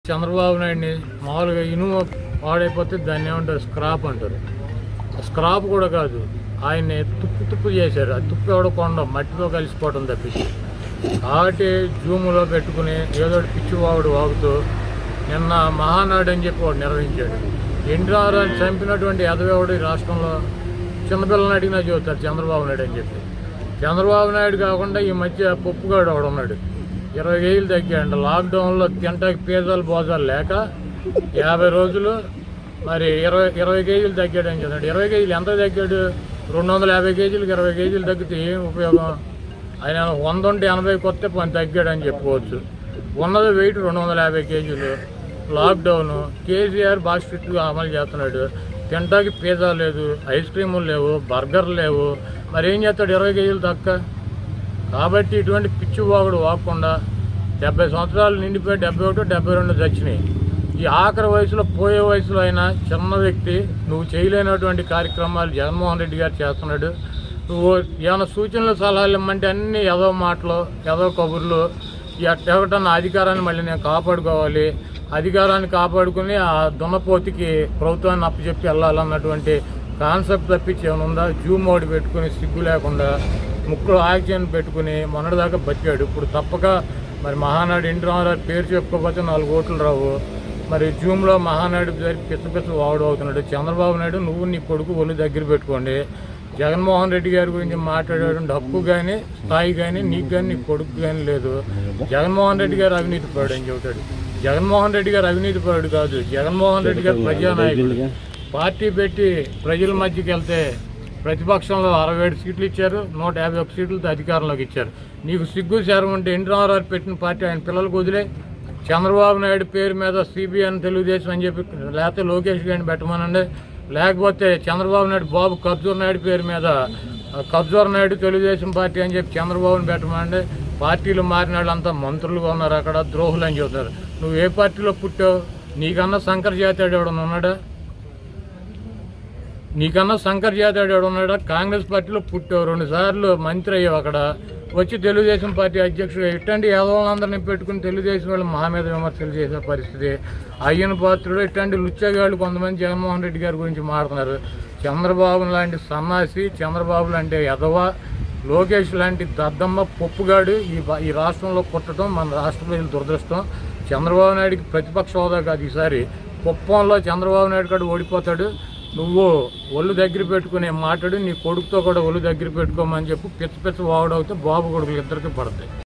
చంద్రబాబు నాయుడిని మామూలుగా ఇనుము పాడైపోతే దాన్ని ఏమంటారు స్క్రాప్ అంటారు స్క్రాప్ కూడా కాదు ఆయన్ని తుప్పు తుప్పు చేశారు ఆ తుప్పు ఎవడ కొండ మట్టితో కలిసిపోవడం తప్పించి కాబట్టి జూములో పెట్టుకుని ఏదో ఒకటి పిచ్చివాగుడు వాగుతూ నిన్న మహానాడు అని చెప్పి వాడు నిర్వహించాడు ఎన్టీఆర్ అని చంపినటువంటి ఎదవేవాడు ఈ రాష్ట్రంలో చిన్నపిల్లల్ని అడిగినా చెబుతారు చంద్రబాబు నాయుడు అని చెప్పి చంద్రబాబు నాయుడు కాకుండా ఈ మధ్య పప్పుగాడు ఒకడు ఉన్నాడు ఇరవై కేజీలు తగ్గాడు లాక్డౌన్లో తింటాకి పేదలు బోజాలు లేక యాభై రోజులు మరి ఇరవై ఇరవై కేజీలు తగ్గాడని చెప్పాడు ఇరవై కేజీలు ఎంత తగ్గాడు రెండు వందల యాభై కేజీలకి ఇరవై కేజీలు తగ్గితే ఏం ఉపయోగం ఆయన వంద ఉంటే ఎనభై కొత్త పని తగ్గాడని చెప్పుకోవచ్చు ఉన్నది వెయిట్ రెండు వందల యాభై కేజీలు లాక్డౌన్ కేసీఆర్ బాగా స్ట్రిక్ట్గా అమలు చేస్తున్నాడు తింటాకి పిజ్జా లేదు ఐస్ క్రీములు లేవు బర్గర్లు లేవు మరి ఏం చేస్తాడు ఇరవై కేజీలు తక్కువ కాబట్టి ఇటువంటి పిచ్చి వాగుడు వాకుండా డెబ్బై సంవత్సరాలు నిండిపోయి డెబ్బై ఒకటి డెబ్బై రెండు చచ్చినాయి ఈ ఆఖరి వయసులో పోయే వయసులో అయినా చిన్న వ్యక్తి నువ్వు చేయలేనటువంటి కార్యక్రమాలు జగన్మోహన్ రెడ్డి గారు చేస్తున్నాడు నువ్వు ఏమైనా సూచనలు సలహాలు ఇమ్మంటే అన్ని ఏదో మాటలు ఏదో కబుర్లు ఎట్టగటన్న అధికారాన్ని మళ్ళీ నేను కాపాడుకోవాలి అధికారాన్ని కాపాడుకుని ఆ దున్నపోతికి ప్రభుత్వాన్ని అప్పచెప్పి వెళ్ళాలన్నటువంటి కాన్సెప్ట్ తప్పించి ఏమైనా ఉందా జూ మోడ్ పెట్టుకుని సిగ్గు లేకుండా ముక్కులో ఆక్సిజన్ పెట్టుకుని మొన్నటిదాకా బతికాడు ఇప్పుడు తప్పక మరి మహానాడు ఎన్టీ రామారావు పేరు చెప్పుకోకపోతే నాలుగు ఓట్లు రావు మరి జూమ్లో మహానాడు పేరు పిచ్చ పిచ్చ వాడు అవుతున్నాడు చంద్రబాబు నాయుడు నువ్వు నీ కొడుకు ఒళ్ళు దగ్గర పెట్టుకోండి జగన్మోహన్ రెడ్డి గారి గురించి మాట్లాడేటువంటి హక్కు కానీ స్థాయి కానీ నీకు కానీ నీ కొడుకు కానీ లేదు జగన్మోహన్ రెడ్డి గారు అవినీతి పరుడు అని చెబుతాడు జగన్మోహన్ రెడ్డి గారు అవినీతి పరుడు కాదు జగన్మోహన్ రెడ్డి గారు ప్రజానాయకుడు పార్టీ పెట్టి ప్రజల మధ్యకి వెళ్తే ప్రతిపక్షంలో అరవై ఏడు సీట్లు ఇచ్చారు నూట యాభై ఒక్క సీట్లతో అధికారంలోకి ఇచ్చారు నీకు సిగ్గు శారం ఉంటే ఎన్టీ రామారావు పెట్టిన పార్టీ ఆయన పిల్లలకు వదిలే చంద్రబాబు నాయుడు పేరు మీద సిబిఐ తెలుగుదేశం అని చెప్పి లేకపోతే లోకేష్ గారిని పెట్టమనండి లేకపోతే చంద్రబాబు నాయుడు బాబు కబ్జూర్ నాయుడు పేరు మీద ఆ, కబ్జూర్ నాయుడు తెలుగుదేశం పార్టీ అని చెప్పి చంద్రబాబుని పెట్టమనండి పార్టీలు మారిన వాళ్ళంతా మంత్రులుగా ఉన్నారు అక్కడ ద్రోహులు అని చెబుతారు నువ్వు ఏ పార్టీలో పుట్టావు నీకన్నా శంకర్ జాతీయుడు ఎవడన్నా ఉన్నాడా నీకన్నా శంకర్ జాతీయుడు ఎవడు ఉన్నాడా కాంగ్రెస్ పార్టీలో పుట్టావు రెండు సార్లు మంత్రి అయ్యావు అక్కడ వచ్చి తెలుగుదేశం పార్టీ అధ్యక్షుడు ఇట్లాంటి యాదవులందరినీ పెట్టుకుని తెలుగుదేశం వాళ్ళు మా మీద విమర్శలు చేసే పరిస్థితి అయ్యన పాత్రుడు ఇట్లాంటి లుచ్చగాళ్ళు కొంతమంది జగన్మోహన్ రెడ్డి గారి గురించి మాట్లాడుతున్నారు చంద్రబాబు లాంటి సన్నాసి చంద్రబాబు లాంటి ఎదవ లోకేష్ లాంటి దద్దమ్మ పప్పుగాడు ఈ బా- ఈ రాష్ట్రంలో పుట్టడం మన రాష్ట్ర ప్రజల దురదృష్టం చంద్రబాబు నాయుడికి ప్రతిపక్ష హోదా కాదు ఈసారి కుప్పంలో చంద్రబాబు నాయుడు కాడు ఓడిపోతాడు నువ్వు ఒళ్ళు దగ్గర పెట్టుకునే మాట్లాడు నీ కొడుకుతో కూడా ఒళ్ళు దగ్గర పెట్టుకోమని చెప్పి పిచ్చ పిచ్చ వాడవుతే బాబు కొడుకులు ఇద్దరికి పడతాయి